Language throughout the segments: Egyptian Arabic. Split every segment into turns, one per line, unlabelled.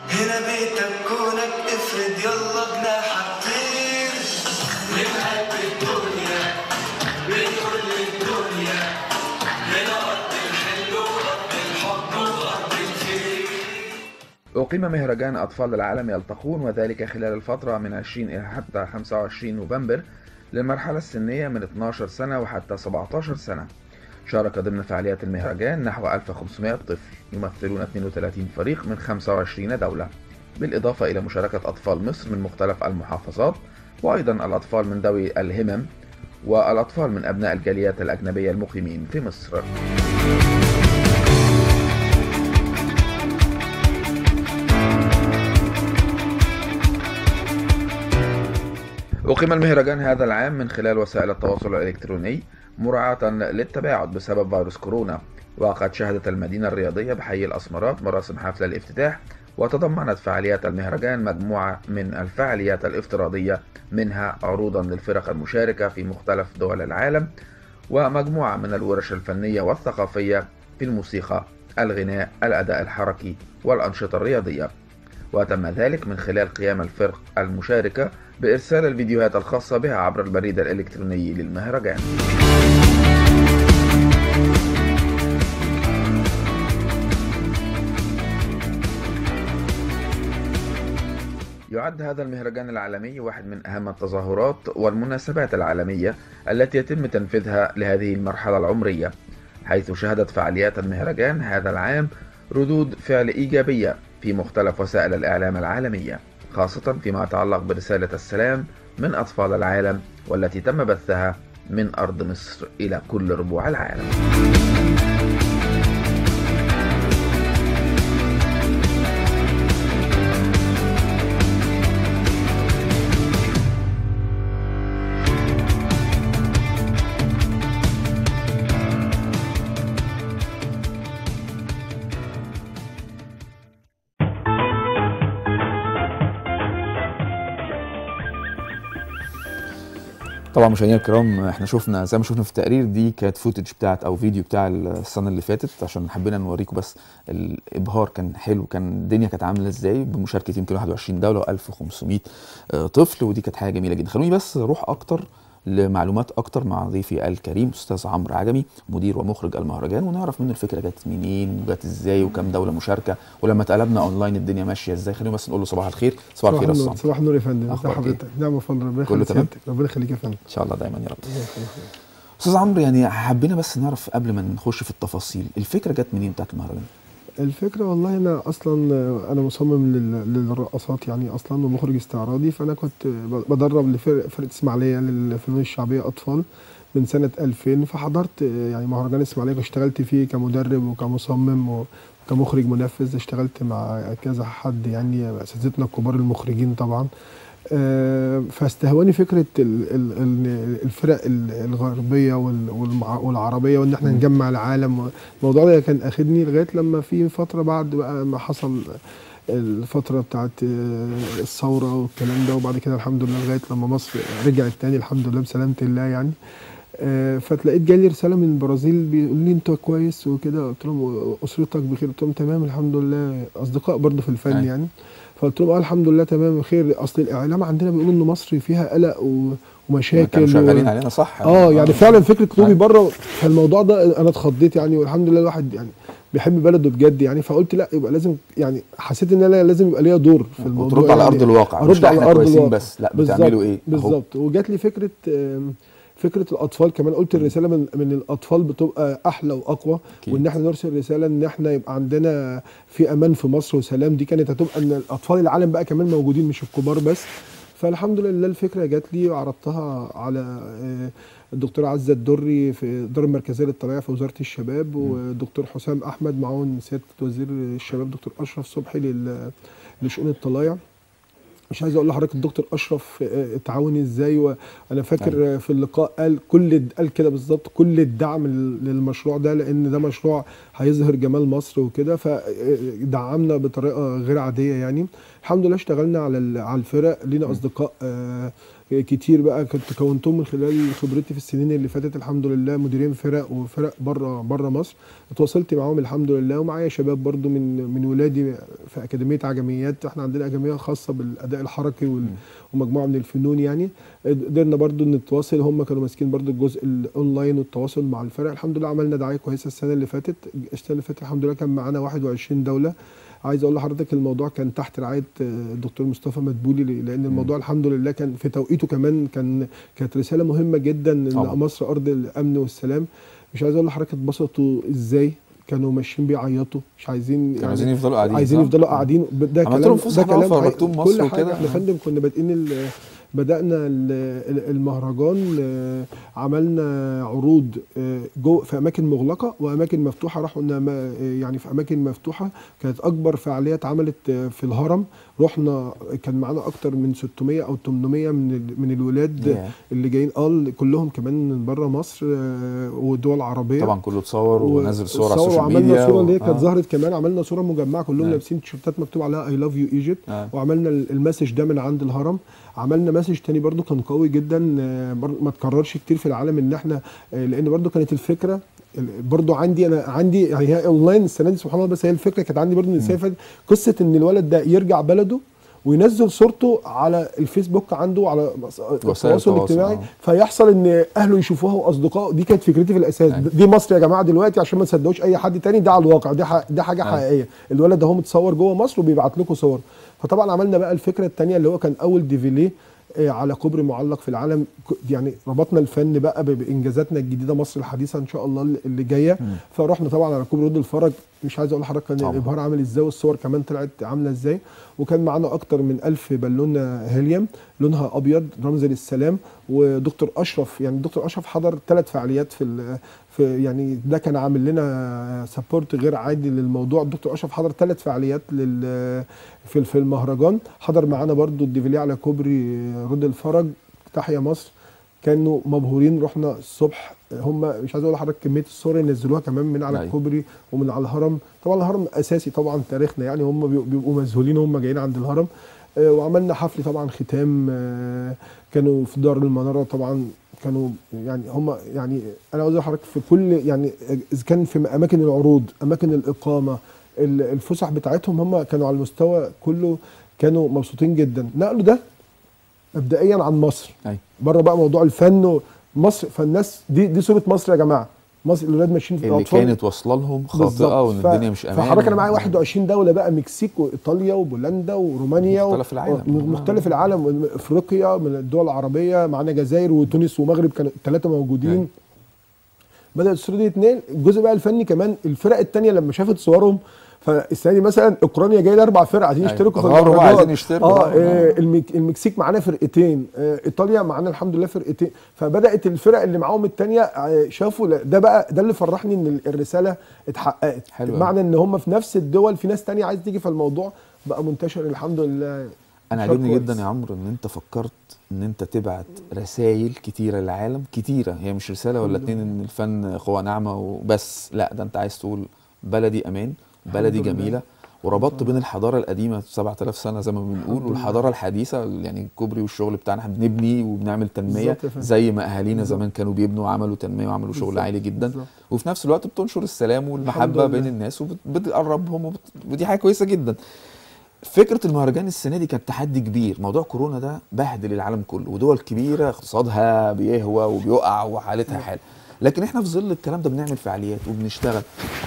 هنا بيتك كونك افرد يلا جناحك طير نبعد الدنيا بنقول للدنيا هنا أرض الحل وأرض الحب وأرض الخير
أقيم مهرجان أطفال العالم يلتقون وذلك خلال الفترة من 20 إلى حتى 25 نوفمبر للمرحلة السنية من 12 سنة وحتى 17 سنة شارك ضمن فعاليات المهرجان نحو 1500 طفل يمثلون 32 فريق من 25 دولة بالإضافة إلى مشاركة أطفال مصر من مختلف المحافظات وأيضا الأطفال من ذوي الهمم والأطفال من أبناء الجاليات الأجنبية المقيمين في مصر أقيم المهرجان هذا العام من خلال وسائل التواصل الإلكتروني مراعاة للتباعد بسبب فيروس كورونا وقد شهدت المدينة الرياضية بحي الأسمرات مراسم حفل الافتتاح وتضمنت فعاليات المهرجان مجموعة من الفعاليات الافتراضية منها عروضا للفرق المشاركة في مختلف دول العالم ومجموعة من الورش الفنية والثقافية في الموسيقى الغناء الأداء الحركي والأنشطة الرياضية وتم ذلك من خلال قيام الفرق المشاركة بإرسال الفيديوهات الخاصة بها عبر البريد الإلكتروني للمهرجان يعد هذا المهرجان العالمي واحد من أهم التظاهرات والمناسبات العالمية التي يتم تنفيذها لهذه المرحلة العمرية حيث شهدت فعاليات المهرجان هذا العام ردود فعل إيجابية في مختلف وسائل الإعلام العالمية خاصة فيما يتعلق برسالة السلام من أطفال العالم والتي تم بثها من أرض مصر إلى كل ربوع العالم
طبعا مشاهدينا الكرام احنا شفنا زي ما شفنا في التقرير دي كانت فوتج بتاعت او فيديو بتاع السنه اللي فاتت عشان حبينا نوريكم بس الابهار كان حلو كان الدنيا كانت عامله ازاي بمشاركه يمكن 21 دوله و1500 طفل ودي كانت حاجه جميله جدا خلوني بس اروح اكتر لمعلومات اكتر مع ضيفي الكريم استاذ عمرو عجمي مدير ومخرج المهرجان ونعرف منه الفكره جت منين وجت ازاي وكم دوله مشاركه ولما اتقلبنا اونلاين الدنيا ماشيه ازاي خلينا بس نقول له صباح الخير صباح الخير يا
النور
استاذ
صباح النور يا فندم ازي
أخبارك
حضرتك نعم يا فندم ربنا
كله
يخليك
تمام؟
سيادتك ربنا يخليك يا فندم
ان شاء الله دايما يا رب
الله يخليك.
استاذ عمرو يعني حبينا بس نعرف قبل ما نخش في التفاصيل الفكره جت منين بتاعت المهرجان
الفكره والله انا اصلا انا مصمم لل- للرقصات يعني اصلا ومخرج استعراضي فانا كنت بدرب لفرقه فرقة اسماعيليه للفنون الشعبيه اطفال من سنه 2000 فحضرت يعني مهرجان اسماعيليه واشتغلت فيه كمدرب وكمصمم وكمخرج منفذ اشتغلت مع كذا حد يعني اساتذتنا الكبار المخرجين طبعا آه، فاستهواني فكره ال- ال- ال- الفرق ال- الغربيه وال- والمع- والعربيه وان احنا نجمع العالم الموضوع ده كان اخدني لغايه لما في فتره بعد بقى ما حصل الفتره بتاعت آه، الثوره والكلام ده وبعد كده الحمد لله لغايه لما مصر رجعت تاني الحمد لله بسلامه الله يعني آه، فتلاقيت جالي رساله من البرازيل بيقول لي انت كويس وكده قلت لهم اسرتك بخير قلت لهم تمام الحمد لله اصدقاء برضه في الفن
أيوة.
يعني فقلت لهم اه الحمد لله تمام بخير اصل الاعلام عندنا بيقولوا ان مصر فيها قلق و- ومشاكل
كانوا
و-
شغالين علينا صح
اه يعني فعلا فكره لوبي
أيوة.
بره فالموضوع ده انا اتخضيت يعني والحمد لله الواحد يعني بيحب بلده بجد يعني فقلت لا يبقى لازم يعني حسيت ان انا لازم يبقى ليا دور في الموضوع
وترد على
يعني
ارض الواقع
ارد
مش
على
احنا
ارض
كويسين
الواقع
بس لا
بالظبط،
بتعملوا ايه أهو.
بالظبط وجات لي فكره آم، فكره الاطفال كمان قلت الرساله من من الاطفال بتبقى احلى واقوى
أكيد.
وان احنا نرسل رساله ان احنا يبقى عندنا في امان في مصر وسلام دي كانت هتبقى ان الاطفال العالم بقى كمان موجودين مش الكبار بس فالحمد لله الفكره جات لي وعرضتها على آه، الدكتور عزه الدري في الاداره المركزيه للطلائع في وزاره الشباب والدكتور حسام احمد معاون سياده وزير الشباب دكتور اشرف صبحي لل- لشؤون الطلائع مش عايز اقول لحضرتك الدكتور اشرف آه، تعاوني ازاي وانا فاكر آه، في اللقاء قال كل قال كده بالظبط كل الدعم لل- للمشروع ده لان ده مشروع هيظهر جمال مصر وكده فدعمنا بطريقه غير عاديه يعني الحمد لله اشتغلنا على ال- على الفرق لينا اصدقاء آه، كتير بقى كنت كونتهم من خلال خبرتي في السنين اللي فاتت الحمد لله مديرين فرق وفرق بره بره مصر اتواصلت معاهم الحمد لله ومعايا شباب برضو من من ولادي في اكاديميه عجميات احنا عندنا اكاديميه خاصه بالاداء الحركي وال- ومجموعه من الفنون يعني قدرنا برضو نتواصل هم كانوا ماسكين برضو الجزء الاونلاين والتواصل مع الفرق الحمد لله عملنا دعايه كويسه السنه اللي فاتت السنه اللي فاتت الحمد لله كان معانا 21 دوله عايز اقول لحضرتك الموضوع كان تحت رعايه آه، الدكتور مصطفى مدبولي لان الموضوع الحمد لله كان في توقيته كمان كان كانت رساله مهمه جدا
طبعا.
ان مصر ارض الامن والسلام مش عايز اقول لحضرتك اتبسطوا ازاي كانوا ماشيين بيعيطوا مش عايزين
كانوا عايزين يفضلوا قاعدين
عايزين
صح؟
يفضلوا قاعدين ب- ده
عملت
كلام
لهم فسحة
ده
بقى
كلام حقيقي.
وفرجتهم مصر
كل حاجه
وكده؟
احنا يا فندم كنا بادئين ال- بدانا ال- ال- المهرجان آه، عملنا عروض آه، جو في اماكن مغلقه واماكن مفتوحه رحنا ما- يعني في اماكن مفتوحه كانت اكبر فعاليه اتعملت آه، في الهرم رحنا كان معانا اكتر من 600 او 800 من ال- من الولاد
ياه.
اللي جايين اه كلهم كمان من بره مصر آه، ودول عربيه
طبعا كله اتصور ونزل صور على
صور
السوشيال
وعملنا
ميديا
صوره اللي هي
و-
كانت
آه.
ظهرت كمان عملنا صوره مجمعه كلهم
نعم.
لابسين تيشيرتات مكتوب عليها اي لاف يو ايجيبت
آه.
وعملنا ال- المسج ده من عند الهرم عملنا مسج تاني برضو كان قوي جدا آه، بر- ما تكررش كتير في العالم ان احنا آه، لان برضو كانت الفكره ال- برضو عندي انا عندي يعني هي اونلاين السنه دي سبحان الله بس هي الفكره كانت عندي برضو ان السنة اللي فاتت قصه ان الولد ده يرجع بلده وينزل صورته على الفيسبوك عنده على التواصل
التواصل،
الاجتماعي
آه.
فيحصل ان اهله يشوفوها واصدقائه دي كانت فكرتي في الاساس
أيوة.
دي مصر يا جماعه دلوقتي عشان ما تصدقوش اي حد تاني ده على الواقع دي ح- ده حاجه
أيوة.
حقيقيه الولد ده هو متصور جوه مصر وبيبعت لكم صور فطبعا عملنا بقى الفكره الثانيه اللي هو كان اول ديفيليه آه، على كوبري معلق في العالم ك- يعني ربطنا الفن بقى ب- بانجازاتنا الجديده مصر الحديثه ان شاء الله اللي- اللي جايه فرحنا طبعا على كوبري رود الفرج مش عايز اقول لحضرتك كان
طبعا.
الابهار عامل ازاي والصور كمان طلعت عامله ازاي وكان معانا اكتر من ألف بالونه هيليوم لونها ابيض رمز للسلام ودكتور اشرف يعني دكتور اشرف حضر ثلاث فعاليات في ال- في يعني ده كان عامل لنا سبورت غير عادي للموضوع الدكتور اشرف حضر ثلاث فعاليات لل في في المهرجان حضر معانا برضو الديفيليه على كوبري رود الفرج تحيا مصر كانوا مبهورين رحنا الصبح هم مش عايز اقول لحضرتك كميه الصور اللي نزلوها كمان من على
أيوة.
الكوبري ومن على الهرم طبعا الهرم اساسي طبعا تاريخنا يعني هم بيبقوا- بيبقوا مذهولين هم جايين عند الهرم آه، وعملنا حفل طبعا ختام آه، كانوا في دار المناره طبعا كانوا يعني هم يعني انا عاوز أقول لحضرتك في كل يعني اذا كان في اماكن العروض اماكن الاقامه ال- الفسح بتاعتهم هم كانوا على المستوى كله كانوا مبسوطين جدا نقلوا ده مبدئيا عن مصر
أيوة.
بره بقى موضوع الفن و- مصر فالناس دي دي صوره مصر يا جماعه مصر الاولاد ماشيين في
اللي
الأطفال.
كانت واصله لهم خاطئه
بالظبط.
وان
ف-
الدنيا مش امان
فحضرتك انا
و-
معايا 21 دوله بقى مكسيك وايطاليا وبولندا ورومانيا و-
مختلف العالم.
م- مختلف العالم من افريقيا من الدول العربيه معانا جزائر وتونس ومغرب كانوا الثلاثه موجودين
أيوة.
بدات الصوره دي اتنين الجزء بقى الفني كمان الفرق التانية لما شافت صورهم فالسنه دي مثلا اوكرانيا جاي لها اربع فرق عايزين
أيوة.
يشتركوا في
غاروا بقى
المهرجان.
عايزين يشتركوا
اه
بقى.
آه، المك- المكسيك معانا فرقتين آه، ايطاليا معانا الحمد لله فرقتين فبدات الفرق اللي معاهم التانية آه، شافوا لا، ده بقى ده اللي فرحني ان ال- الرساله اتحققت
حلو أوي.
معنى ان هم في نفس الدول في ناس تانية عايز تيجي فالموضوع بقى منتشر الحمد لله
انا
شعور
عاجبني
كويس.
جدا يا عمرو ان انت فكرت ان انت تبعت رسائل كتيره للعالم كتيره هي مش رساله ولا اتنين ان الفن قوه ناعمه وبس لا ده انت عايز تقول بلدي امان بلدي
الحمد لله.
جميله وربطت بين الحضاره القديمه 7000 سنه زي ما بنقول
لله.
والحضاره الحديثه يعني الكوبري والشغل بتاعنا احنا بنبني وبنعمل تنميه
بالظبط يا فندم.
زي ما اهالينا
بالظبط.
زمان كانوا بيبنوا وعملوا تنميه وعملوا شغل
بالظبط.
عالي جدا
بالظبط.
وفي نفس الوقت بتنشر السلام والمحبه
لله.
بين الناس وبتقربهم وبت... ودي حاجه كويسه جدا فكره المهرجان السنه دي كان تحدي كبير موضوع كورونا ده بهدل العالم كله ودول كبيره اقتصادها بيهوى وبيقع وحالتها حال لكن احنا في ظل الكلام ده بنعمل فعاليات وبنشتغل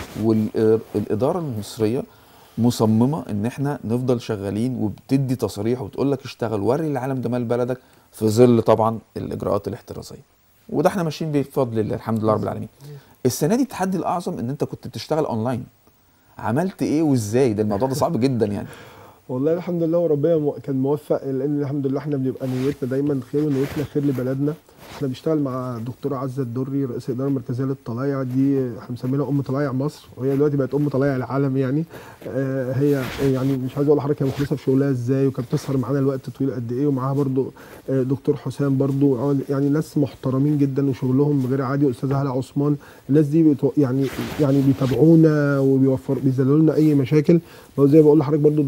والاداره المصريه مصممه ان احنا نفضل شغالين وبتدي تصاريح وبتقول لك اشتغل وري العالم جمال بلدك في ظل طبعا الاجراءات الاحترازيه وده احنا ماشيين بيه بفضل الله الحمد لله رب العالمين السنه دي التحدي الاعظم ان انت كنت بتشتغل اونلاين عملت ايه وازاي ده الموضوع ده صعب جدا يعني
والله الحمد لله وربنا مو- كان موفق لان الحمد لله احنا بنبقى نيتنا دايما خير ونيتنا خير لبلدنا احنا بنشتغل مع دكتوره عزه الدري رئيس الاداره المركزيه للطلايع دي احنا مسمينها ام طلايع مصر وهي دلوقتي بقت ام طلايع العالم يعني آه هي يعني مش عايز اقول لحضرتك هي مخلصه في شغلها ازاي وكانت بتسهر معانا الوقت طويل قد ايه ومعاها برضو آه دكتور حسام برضو يعني ناس محترمين جدا وشغلهم غير عادي واستاذه هلا عثمان الناس دي بتو يعني يعني بيتابعونا وبيوفر بيذلوا لنا اي مشاكل زي ما بقول لحضرتك برضو الدكتور اشرف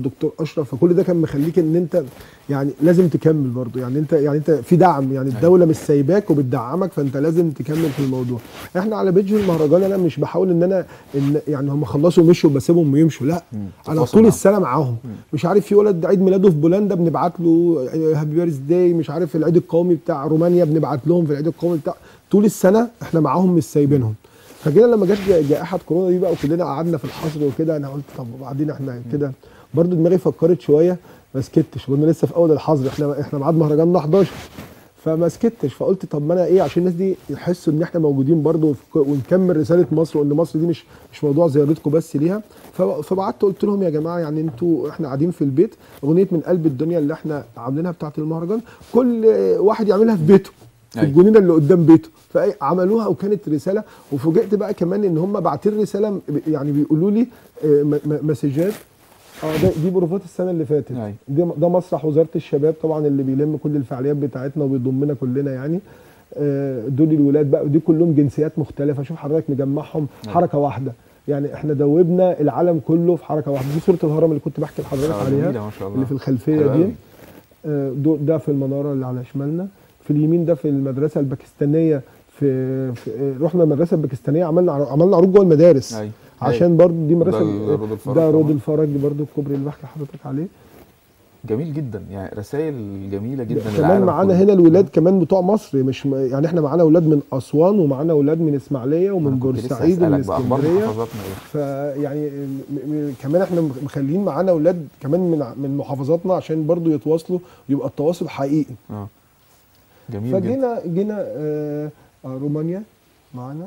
اشرف فكل ده كان مخليك ان انت يعني لازم تكمل برضه يعني انت يعني انت في دعم يعني الدوله مش سايباك وبتدعمك فانت لازم تكمل في الموضوع احنا على بيج المهرجان انا مش بحاول ان انا إن يعني هم خلصوا ومشوا بسيبهم ويمشوا لا انا
تتواصل
طول
معاهم.
السنه معاهم مش عارف في ولد عيد ميلاده في بولندا بنبعت له هابي بيرث داي مش عارف العيد القومي بتاع رومانيا بنبعت لهم في العيد القومي بتاع طول السنه احنا معاهم مش سايبينهم فجينا لما جت جا- جائحه كورونا دي بقى وكلنا قعدنا في الحظر وكده انا قلت طب وبعدين احنا كده برضو دماغي فكرت شويه ما سكتش كنا لسه في اول الحظر احنا احنا ميعاد مهرجاننا 11 فما سكتش فقلت طب ما انا ايه عشان الناس دي يحسوا ان احنا موجودين برضو في- ونكمل رساله مصر وان مصر دي مش مش موضوع زيارتكم بس ليها ف- فبعت قلت لهم يا جماعه يعني انتوا احنا قاعدين في البيت اغنيه من قلب الدنيا اللي احنا عاملينها بتاعه المهرجان كل واحد يعملها في بيته في
أيوة.
الجنينه اللي قدام بيته فعملوها وكانت رساله وفوجئت بقى كمان ان هم باعتين رساله ب- يعني بيقولوا لي آه، م- م- مسجات اه ده دي بروفات السنه اللي فاتت
أيوة.
ده ده مسرح وزاره الشباب طبعا اللي بيلم كل الفعاليات بتاعتنا وبيضمنا كلنا يعني آه، دول الولاد بقى ودي كلهم جنسيات مختلفه شوف حضرتك مجمعهم حركه واحده يعني احنا دوبنا العالم كله في حركه واحده دي صوره الهرم اللي كنت بحكي لحضرتك
آه،
عليها
جميلة ما شاء الله.
اللي في الخلفيه
حلوة
دي
أوي.
آه، دو- ده في المناره اللي على شمالنا في اليمين ده في المدرسه الباكستانيه في, في آه، رحنا المدرسه الباكستانيه عملنا عر- عملنا عروض جوه المدارس
أيوة.
عشان برضو دي
ده
مدرسه
ال- رود الفرج
ده رود
طبعاً.
الفرج برضو الكوبري اللي بحكي لحضرتك عليه
جميل جدا يعني رسائل جميله جدا
كمان
للعالم
معانا
كله.
هنا الولاد كمان بتوع مصر مش م- يعني احنا معانا اولاد من اسوان ومعانا اولاد من اسماعيليه ومن
أنا كنت لسه
بورسعيد ومن
هسألك بقى اخبار
اسكندريه
محافظاتنا ايه
فيعني م- م- كمان احنا مخلين معانا اولاد كمان من ع- من محافظاتنا عشان برضو يتواصلوا يبقى التواصل حقيقي
اه جميل جدا
فجينا جينا آه آه، رومانيا معانا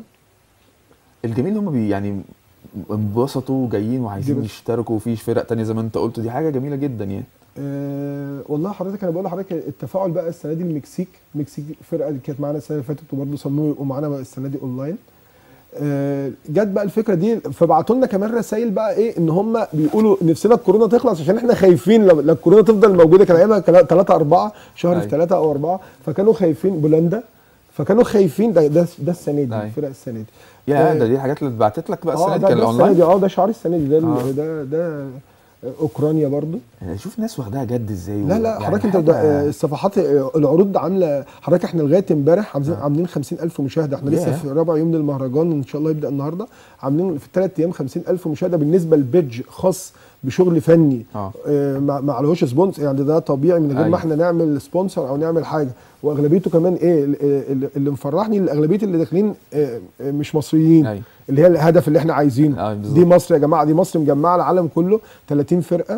الجميل ان هم بي يعني انبسطوا جايين وعايزين
جدا.
يشتركوا وفي فرق تانية زي ما انت قلت دي حاجه جميله جدا يعني
أه والله حضرتك انا بقول لحضرتك التفاعل بقى السنه دي المكسيك المكسيك دي الفرقه اللي كانت معانا السنه اللي فاتت وبرضه صمموا يبقوا معانا بقى السنه دي اونلاين أه جت بقى الفكره دي فبعتوا لنا كمان رسائل بقى ايه ان هم بيقولوا نفسنا الكورونا تخلص عشان احنا خايفين لو لو الكورونا تفضل موجوده كان ايامها 3 4 شهر في
أيوة.
3 او 4 فكانوا خايفين بولندا فكانوا خايفين ده ده, ده السنه دي
أيوة.
الفرق السنه دي
يا
آه،
ده دي الحاجات اللي اتبعتت لك بقى
اه
السنه
ده,
دي كان
ده السنه
اونلاين
دي اه ده شعار السنه دي ده
آه.
ده ده اوكرانيا برضو
يعني شوف ناس واخداها جد ازاي
لا لا
يعني
حضرتك انت
حاجة-
ده آه، الصفحات آه، العروض ده عامله حضرتك احنا لغايه امبارح عاملين عاملين 50000 مشاهده احنا لسه
ياه.
في رابع يوم للمهرجان ان شاء الله يبدا النهارده عاملين في الثلاث ايام 50000 مشاهده بالنسبه لبيدج خاص بشغل فني
اه
آه، ما ما عليهوش سبونسر يعني ده طبيعي من غير
أيوة.
ما احنا نعمل سبونسر او نعمل حاجه واغلبيته كمان ايه ال- ال- اللي مفرحني ان اغلبيه اللي داخلين آه، آه، مش مصريين
أيوة.
اللي هي الهدف اللي احنا عايزينه
أيوة بالظبط.
دي مصر يا جماعه دي مصر مجمعه العالم كله 30 فرقه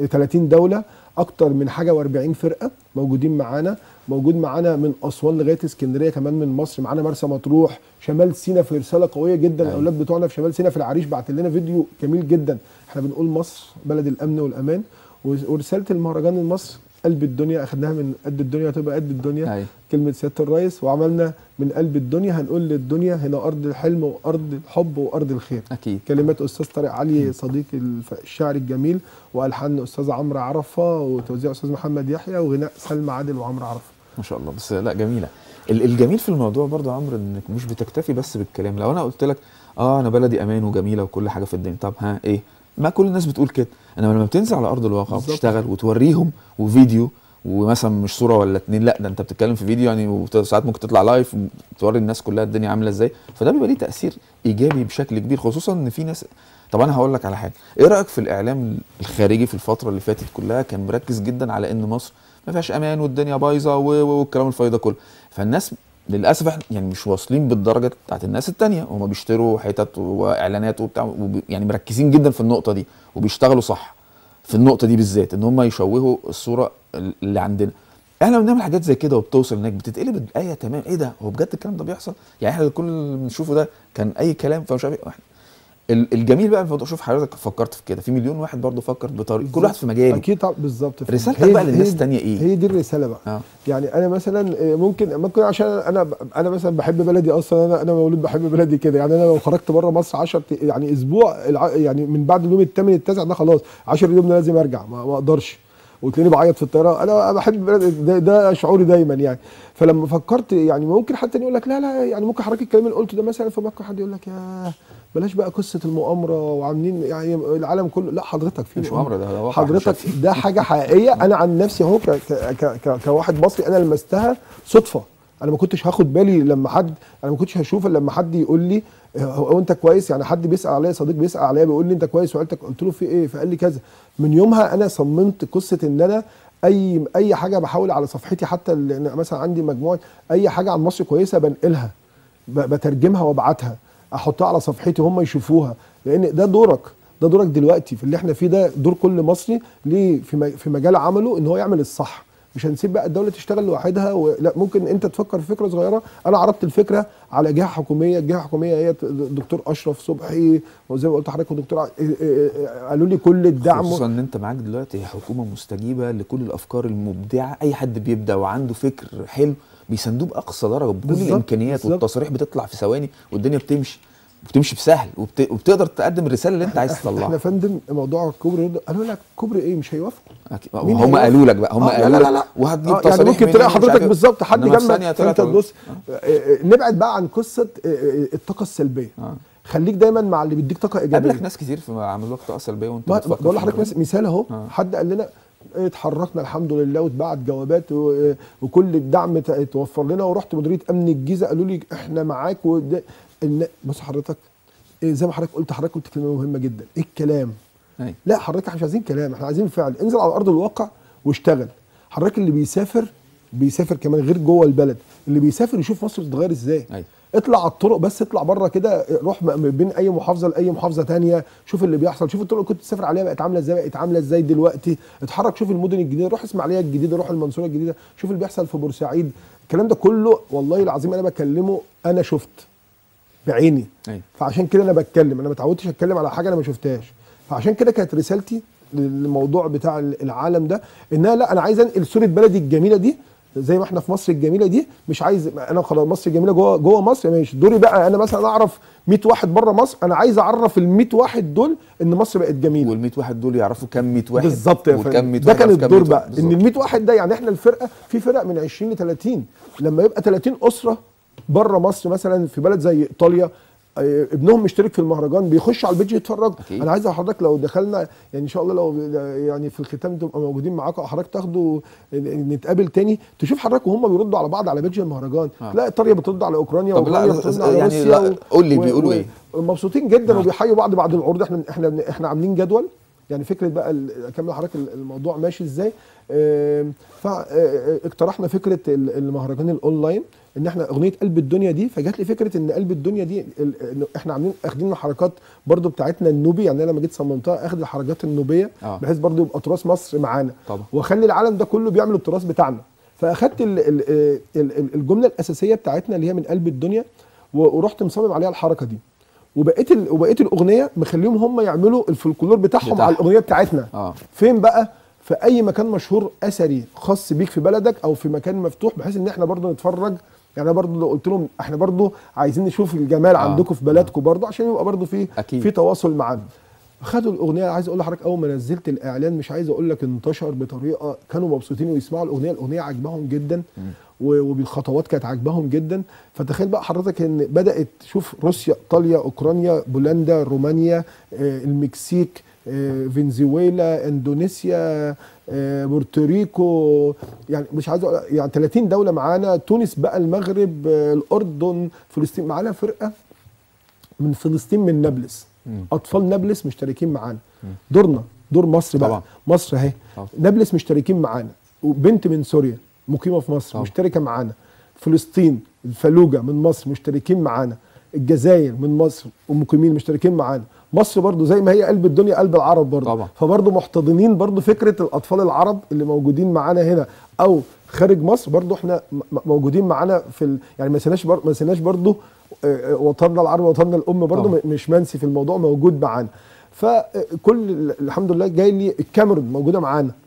30 دوله اكتر من حاجه و40 فرقه موجودين معانا موجود معانا من اسوان لغايه اسكندريه كمان من مصر معانا مرسى مطروح شمال سينا في رساله قويه جدا
أيوة.
الاولاد بتوعنا في شمال سينا في العريش بعت لنا فيديو جميل جدا احنا بنقول مصر بلد الامن والامان ورساله المهرجان لمصر قلب الدنيا اخدناها من قد الدنيا تبقى قد الدنيا
أيوة.
كلمه سياده الرئيس وعملنا من قلب الدنيا هنقول للدنيا هنا ارض الحلم وارض الحب وارض الخير
اكيد
كلمات استاذ طارق علي صديق الف- الشاعر الجميل والحان استاذ عمرو عرفه وتوزيع استاذ محمد يحيى وغناء سلمى عادل وعمرو عرفه
ما شاء الله بس لا جميله ال- الجميل في الموضوع برضه يا عمرو انك مش بتكتفي بس بالكلام لو انا قلت لك اه انا بلدي امان وجميله وكل حاجه في الدنيا طب ها ايه ما كل الناس بتقول كده انما لما بتنزل على ارض الواقع
بالظبط.
وتشتغل وتوريهم وفيديو ومثلا مش صوره ولا اتنين لا ده انت بتتكلم في فيديو يعني وساعات ممكن تطلع لايف وتوري الناس كلها الدنيا عامله ازاي فده بيبقى ليه تاثير ايجابي بشكل كبير خصوصا ان في ناس طب انا هقول لك على حاجه ايه رايك في الاعلام الخارجي في الفتره اللي فاتت كلها كان مركز جدا على ان مصر ما فيهاش امان والدنيا بايظه و- و- والكلام الفايده كله فالناس للاسف احنا يعني مش واصلين بالدرجه بتاعت الناس التانية هم بيشتروا حتت واعلانات وبتاع وب- يعني مركزين جدا في النقطه دي وبيشتغلوا صح في النقطه دي بالذات ان هم يشوهوا الصوره اللي عندنا احنا لما بنعمل حاجات زي كده وبتوصل هناك بتتقلب الايه تمام ايه ده هو بجد الكلام ده بيحصل يعني احنا كل اللي بنشوفه ده كان اي كلام فمش عارف ايه إحنا- ال- الجميل بقى في الموضوع شوف حضرتك فكرت في كده في مليون واحد برضه فكر بطريقه كل واحد في مجاله
اكيد طبعا بالظبط
رسالتك
هي-
بقى للناس
هي-
التانية إيه؟
هي دي الرساله بقى
اه
يعني انا مثلا آه، ممكن ممكن عشان انا انا مثلا بحب بلدي اصلا انا انا مولود بحب بلدي كده يعني انا لو خرجت بره مصر 10 يعني اسبوع الع- يعني من بعد اليوم الثامن التاسع ده خلاص 10 يوم ده لازم ارجع ما ما اقدرش وتلاقيني بعيط في الطياره انا بحب بلدي ده, ده شعوري دايما يعني فلما فكرت يعني ممكن حتى يقول لك لا لا يعني ممكن حضرتك الكلام اللي قلته ده مثلا في مكه حد يقول لك يا بلاش بقى قصه المؤامره وعاملين يعني العالم كله لا حضرتك في
مش مؤامرة، ده- ده واقع
حضرتك
شايف.
ده حاجه حقيقيه انا عن نفسي اهو ك- ك- ك- ك- كواحد مصري انا لمستها صدفه انا ما كنتش هاخد بالي لما حد انا ما كنتش هشوف إلا لما حد يقول لي هو هو انت كويس يعني حد بيسال عليا صديق بيسال عليا بيقول لي انت كويس وعيلتك قلت له في ايه فقال لي كذا من يومها انا صممت قصه ان انا اي اي حاجه بحاول على صفحتي حتى اللي أنا مثلا عندي مجموعه اي حاجه عن مصر كويسه بنقلها ب- بترجمها وابعتها احطها على صفحتي هم يشوفوها لان ده دورك ده دورك دلوقتي في اللي احنا فيه ده دور كل مصري ليه في م- في مجال عمله ان هو يعمل الصح مش هنسيب بقى الدوله تشتغل لوحدها و... لا ممكن انت تفكر في فكره صغيره انا عرضت الفكره على جهه حكوميه الجهه الحكوميه هي الدكتور اشرف صبحي وزي ما قلت لحضرتك والدكتور ع- إيه- إيه- إيه- قالوا لي كل الدعم
خصوصا ان انت معاك دلوقتي حكومه مستجيبه لكل الافكار المبدعه اي حد بيبدع وعنده فكر حلو بيساندوه باقصى درجه بكل
بالظبط،
الامكانيات
بالظبط.
والتصاريح بتطلع في ثواني والدنيا بتمشي بتمشي بسهل وبت... وبتقدر تقدم الرساله اللي انت عايز
احنا
تطلعها
يا فندم موضوع الكوبري ده قالوا لك كوبري ايه مش هيوافقوا
أكيد.
مين
هم
هيوافق؟
قالوا لك بقى هم
آه،
قالوا
لا لا
لك
لا
وهتجيب
آه، يعني
تصاريح
ممكن
منين
تلاقي
ومش عارف
حضرتك
إيه.
بالظبط حد
إنما في
جنبك
ثانية طلعت
فانت
أقول.
تبص آه، آه، نبعد بقى عن قصه آه، آه، الطاقه السلبيه
آه.
خليك دايما مع اللي بيديك طاقه ايجابيه
قابلك ناس كتير في عملوا لك طاقه سلبيه وانت
ما
بتفكر
بقول
في
لحضرتك
الموضوع.
مث- مثال اهو
آه.
حد قال لنا اتحركنا الحمد لله واتبعت جوابات و- وكل الدعم ت- اتوفر لنا ورحت مديريه امن الجيزه قالوا لي احنا معاك وده الن- بص حضرتك إيه زي ما حضرتك قلت حضرتك قلت كلمه مهمه جدا ايه الكلام
أيوة.
لا حضرتك احنا مش عايزين كلام احنا عايزين فعل انزل على ارض الواقع واشتغل حضرتك اللي بيسافر بيسافر كمان غير جوه البلد اللي بيسافر يشوف مصر بتتغير ازاي
أيوة.
اطلع على الطرق بس اطلع بره كده روح م- من بين اي محافظه لاي محافظه تانية شوف اللي بيحصل شوف الطرق اللي كنت تسافر عليها بقت عامله ازاي بقت عامله ازاي دلوقتي اتحرك شوف المدن الجديده روح اسماعيليه الجديده روح المنصوره الجديده شوف اللي بيحصل في بورسعيد الكلام ده كله والله العظيم انا بكلمه انا شفت بعيني
أيوة.
فعشان كده انا بتكلم انا ما اتعودتش اتكلم على حاجه انا ما شفتهاش فعشان كده كانت رسالتي للموضوع بتاع العالم ده ان انا لا انا عايز انقل صوره بلدي الجميله دي زي ما احنا في مصر الجميله دي مش عايز انا خلاص مصر الجميله جوه جوه مصر ماشي دوري بقى انا مثلا اعرف 100 واحد بره مصر انا عايز اعرف ال 100 واحد دول ان مصر بقت جميله
وال 100 واحد دول يعرفوا كم 100 واحد
بالظبط يا
وكم
فندم
100
ده
واحد
كان
يعرف كم
الدور
100
بقى
واحد.
ان
بالظبط.
ال 100 واحد ده يعني احنا الفرقه في فرق من 20 ل 30 لما يبقى 30 اسره بره مصر مثلا في بلد زي ايطاليا آه، ابنهم مشترك في المهرجان بيخش على البيج يتفرج
أكيد.
انا عايز حضرتك لو دخلنا يعني ان شاء الله لو يعني في الختام تبقى موجودين معاكم او حضرتك تاخدوا نتقابل تاني تشوف حضرتك وهم بيردوا على بعض على بيج المهرجان
آه.
تلاقي ايطاليا بترد على اوكرانيا
طب لا،
واوكرانيا بترد على
يعني
روسيا
لا، قول لي بيقولوا إيه؟
مبسوطين جدا
آه.
وبيحيوا بعض بعد العروض احنا احنا احنا عاملين جدول يعني فكره بقى ال- اكمل حضرتك ال- الموضوع ماشي ازاي فاقترحنا فكره ال- المهرجان الاونلاين ان احنا اغنيه قلب الدنيا دي فجات لي فكره ان قلب الدنيا دي ال- إنه احنا عاملين اخدين الحركات برضو بتاعتنا النوبي يعني انا لما جيت صممتها اخد الحركات النوبيه
آه.
بحيث برضو يبقى تراث مصر معانا
طبعا.
واخلي العالم ده كله بيعمل التراث بتاعنا فاخدت ال- ال- ال- ال- الجمله الاساسيه بتاعتنا اللي هي من قلب الدنيا و- ورحت مصمم عليها الحركه دي وبقيت ال... وبقيت الاغنيه مخليهم هم يعملوا الفولكلور بتاعهم
بتاعهم.
على الاغنيه بتاعتنا
اه
فين بقى في اي مكان مشهور اثري خاص بيك في بلدك او في مكان مفتوح بحيث ان احنا برضو نتفرج يعني انا برضو لو قلت لهم احنا برضو عايزين نشوف الجمال
آه.
عندكم في بلدكم برضو عشان يبقى برضو في
أكيد.
في تواصل معانا خدوا الاغنيه عايز اقول لحضرتك اول ما نزلت الاعلان مش عايز اقول لك انتشر بطريقه كانوا مبسوطين ويسمعوا الاغنيه الاغنيه عجبهم جدا و- وبالخطوات كانت عجبهم جدا فتخيل بقى حضرتك ان بدات تشوف روسيا ايطاليا اوكرانيا بولندا رومانيا آه، المكسيك آه، فنزويلا اندونيسيا آه، بورتوريكو يعني مش عايز أقول يعني 30 دوله معانا تونس بقى المغرب آه، الاردن فلسطين معانا فرقه من فلسطين من نابلس
مم.
اطفال نابلس مشتركين معانا دورنا دور مصر بقى
طبعا.
مصر اهي
طبعا.
نابلس مشتركين معانا وبنت من سوريا مقيمه في مصر
طبعا.
مشتركه معانا فلسطين الفلوجه من مصر مشتركين معانا الجزائر من مصر ومقيمين مشتركين معانا مصر برضو زي ما هي قلب الدنيا قلب العرب برضو
طبعا.
فبرضو محتضنين برضو فكره الاطفال العرب اللي موجودين معانا هنا او خارج مصر برضو احنا م- م- موجودين معانا في ال... يعني ما نسيناش بر... ما نسيناش برضو آه، آه، وطننا العربي وطننا الام برضو
طبعا.
م- مش منسي في الموضوع موجود معانا فكل ال- الحمد لله جاي لي الكاميرون موجوده معانا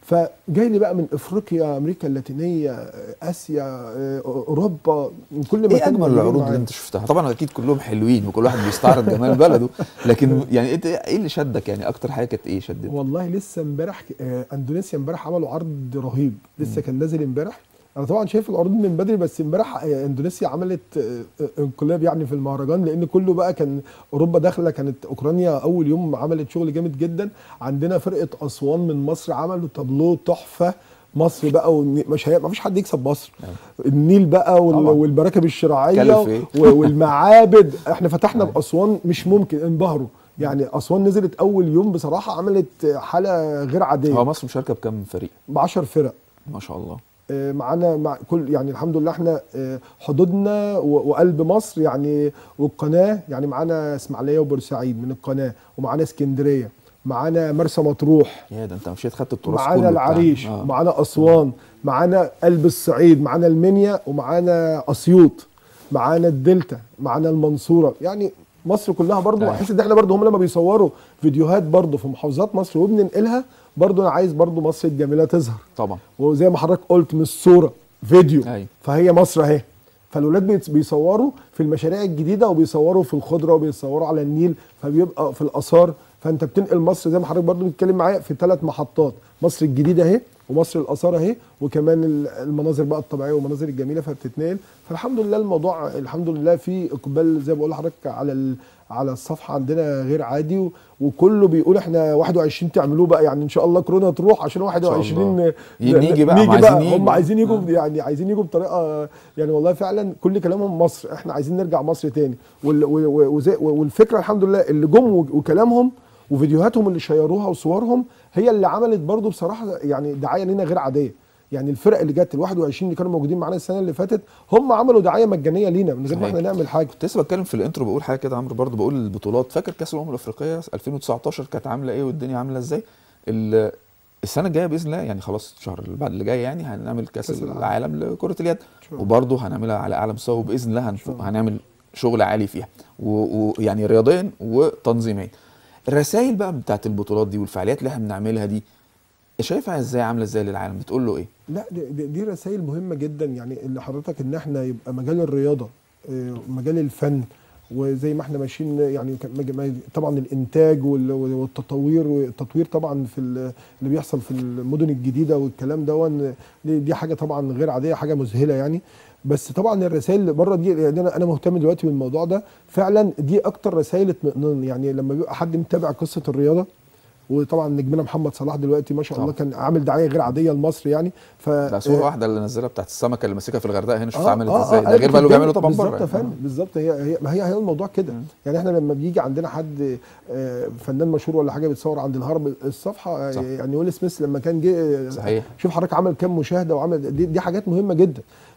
فجاي لي بقى من افريقيا امريكا اللاتينيه آه، اسيا آه، اوروبا من كل مكان
ايه اجمل
موجودين
العروض
معايا.
اللي انت شفتها طبعا اكيد كلهم حلوين وكل واحد بيستعرض جمال بلده لكن يعني انت ايه اللي شدك يعني اكتر حاجه كانت ايه شدتك
والله لسه امبارح آه، اندونيسيا امبارح عملوا عرض رهيب لسه كان نازل امبارح انا طبعا شايف العروض من بدري بس امبارح آه، اندونيسيا عملت آه، آه، انقلاب يعني في المهرجان لان كله بقى كان اوروبا داخله كانت اوكرانيا اول يوم عملت شغل جامد جدا عندنا فرقه اسوان من مصر عملوا تابلو تحفه مصر بقى والني- مش هي... ما فيش حد يكسب مصر النيل بقى وال...
طبعا.
والمراكب الشراعيه
كلف إيه؟
و- والمعابد احنا فتحنا باسوان مش ممكن انبهروا يعني اسوان نزلت اول يوم بصراحه عملت حاله غير عاديه
هو مصر مشاركه بكام فريق
ب 10 فرق
ما شاء الله
آه، معانا مع كل يعني الحمد لله احنا آه، حدودنا و- وقلب مصر يعني والقناه يعني معانا اسماعيليه وبورسعيد من القناه ومعانا اسكندريه معانا مرسى مطروح
يا ده انت مشيت خدت التراث كله
معانا
بتاع-
العريش
آه.
معانا اسوان معانا قلب الصعيد معانا المنيا ومعانا اسيوط معانا الدلتا معانا المنصوره يعني مصر كلها برضو
أيوة.
بحس ان احنا برضو هم لما بيصوروا فيديوهات برضو في محافظات مصر وبننقلها برضو انا عايز برضو مصر الجميله تظهر
طبعا
وزي ما حضرتك قلت مش صوره فيديو
أيوة.
فهي مصر اهي فالولاد بيت- بيصوروا في المشاريع الجديده وبيصوروا في الخضره وبيصوروا على النيل فبيبقى في الاثار فانت بتنقل مصر زي ما حضرتك برضو بتتكلم معايا في ثلاث محطات مصر الجديده اهي ومصر الاثار اهي وكمان ال- المناظر بقى الطبيعيه والمناظر الجميله فبتتنقل فالحمد لله الموضوع الحمد لله في اقبال زي ما بقول لحضرتك على ال- على الصفحه عندنا غير عادي و- وكله بيقول احنا 21 تعملوه بقى يعني ان شاء الله كورونا تروح عشان 21
الله.
ن-
نيجي بقى،
نيجي
هم
بقى
عايزين
هم
يجوا.
عايزين يجوا
آه.
يعني عايزين يجوا بطريقه يعني والله فعلا كل كلامهم مصر احنا عايزين نرجع مصر تاني وال و- و- وزي- والفكره الحمد لله اللي جم و- وكلامهم وفيديوهاتهم اللي شيروها وصورهم هي اللي عملت برضو بصراحه يعني دعايه لينا غير عاديه يعني الفرق اللي جت ال 21 اللي كانوا موجودين معانا السنه اللي فاتت هم عملوا دعايه مجانيه لينا من غير ما
صحيح.
احنا نعمل حاجه
كنت لسه بتكلم في الانترو بقول حاجه كده عمرو برضه بقول البطولات فاكر كاس الامم الافريقيه 2019 كانت عامله ايه والدنيا عامله ازاي ال- السنه الجايه باذن الله يعني خلاص الشهر اللي بعد اللي جاي يعني هنعمل كاس
كأس العالم.
العالم لكره اليد
شاء الله.
وبرضه هنعملها على اعلى مستوى وباذن الله هنف...
شاء الله.
هنعمل شغل عالي فيها ويعني و... يعني رياضيا وتنظيميا الرسائل بقى بتاعت البطولات دي والفعاليات اللي احنا بنعملها دي شايفها ازاي عامله ازاي للعالم بتقول له ايه
لا دي, دي, دي رسائل مهمه جدا يعني اللي حضرتك ان احنا يبقى مجال الرياضه آه، مجال الفن وزي ما احنا ماشيين يعني كان مج- مج- طبعا الانتاج وال- والتطوير والتطوير طبعا في ال- اللي بيحصل في المدن الجديده والكلام ده دي, دي حاجه طبعا غير عاديه حاجه مذهله يعني بس طبعا الرسائل اللي بره دي يعني انا انا مهتم دلوقتي بالموضوع ده فعلا دي اكتر رسائل اطمئنان يعني لما بيبقى حد متابع قصه الرياضه وطبعا نجمنا محمد صلاح دلوقتي ما شاء الله
طبعا.
كان عامل دعايه غير عاديه لمصر يعني ف
ده صوره واحده اللي نزلها بتاعت السمكه اللي ماسكها في الغردقه هنا شوف
آه،
عملت
آه،
ازاي
آه،
ده غير بقى اللي
قدام-
بيعمله طبعا
بالظبط
بره
يا فندم بالظبط هي هي ما هي هي الموضوع كده يعني احنا لما بيجي عندنا حد آه، فنان مشهور ولا حاجه بيتصور عند الهرم الصفحه آه،
صح.
يعني ويل سميث لما كان جه آه،
صحيح.
شوف حضرتك عمل كام مشاهده وعمل دي, دي حاجات مهمه جدا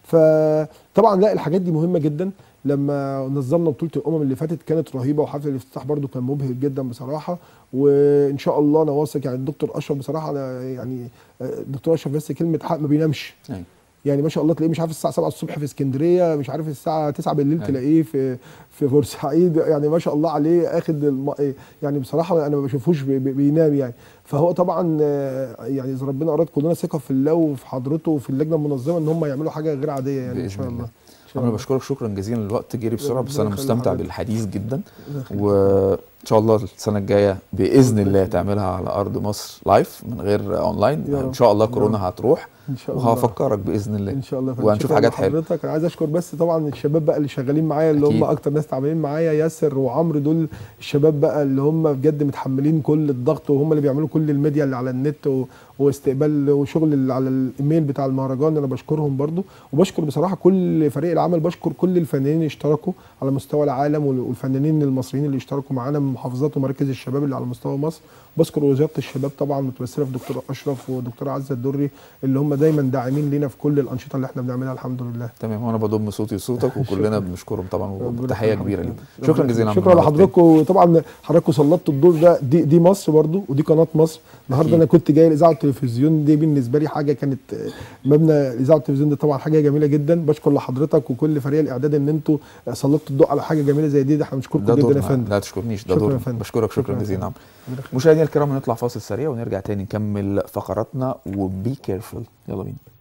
فطبعا لا الحاجات دي مهمه جدا لما نظمنا بطوله الامم اللي فاتت كانت رهيبه وحفل الافتتاح برده كان مبهر جدا بصراحه وان شاء الله انا واثق يعني الدكتور اشرف بصراحه أنا يعني آه، الدكتور اشرف بس كلمه حق ما بينامش
أيوة.
يعني ما شاء الله تلاقيه مش عارف الساعه 7 الصبح في اسكندريه مش عارف الساعه 9 بالليل
أيوة.
تلاقيه في في بورسعيد يعني ما شاء الله عليه اخد الم... يعني بصراحه انا ما بشوفوش بي- بي- بينام يعني فهو طبعا آه، يعني اذا ربنا اراد كلنا ثقه في الله وفي حضرته وفي اللجنه المنظمه ان هم يعملوا حاجه غير عاديه يعني ان
بإذن
شاء الله
الله.
إن شاء
انا
الله.
بشكرك شكرا جزيلا الوقت جري بسرعه بس
ربنا
انا
يخلي
مستمتع
حضرتك.
بالحديث جدا
الله يخليك.
وان شاء الله السنه الجايه باذن الله تعملها على ارض مصر لايف من غير اونلاين
يا رب.
ان شاء الله
يا
كورونا
رب.
هتروح
ان شاء الله
وهفكرك باذن الله
ان شاء الله يا فندم.
وهنشوف
شكراً
حاجات حلوه
لحضرتك انا عايز اشكر بس طبعا الشباب بقى اللي شغالين معايا اللي
أكيد.
هم اكتر ناس تعبانين معايا ياسر وعمرو دول الشباب بقى اللي هم بجد متحملين كل الضغط وهم اللي بيعملوا كل الميديا اللي على النت و... واستقبال وشغل اللي على الايميل بتاع المهرجان انا بشكرهم برضو وبشكر بصراحه كل فريق العمل بشكر كل الفنانين اللي اشتركوا على مستوى العالم وال- والفنانين المصريين اللي اشتركوا معانا من محافظات ومراكز الشباب اللي على مستوى مصر بشكر وزاره الشباب طبعا متمثله في دكتور اشرف ودكتوره عزه الدري اللي هم دايما داعمين لينا في كل الانشطه اللي احنا بنعملها الحمد لله
تمام وانا بضم صوتي وصوتك وكلنا بنشكرهم طبعا
ربنا
وتحيه
يخليك.
كبيره ليهم
ربنا
شكرا جزيلا
شكرا
عمرو.
لحضراتكم وطبعا حضراتكم سلطتوا الدور ده دي دي مصر برضو ودي قناه مصر النهارده
أكيد.
انا كنت جاي الاذاعه والتلفزيون دي بالنسبه لي حاجه كانت آه، مبنى الاذاعه والتلفزيون ده طبعا حاجه جميله جدا بشكر لحضرتك وكل فريق الاعداد ان انتوا سلطتوا الضوء على حاجه جميله زي دي ده احنا بنشكركم
ده
جدا يا
دورنا
فندم
لا تشكرنيش ده
شكرا
دور
يا فندم.
بشكرك شكرا
شكرا يا
جزيلا
فندم.
نعم
ربنا يخليك.
مشاهدينا الكرام نطلع فاصل سريع ونرجع تاني نكمل فقراتنا وبي كيرفول يلا بينا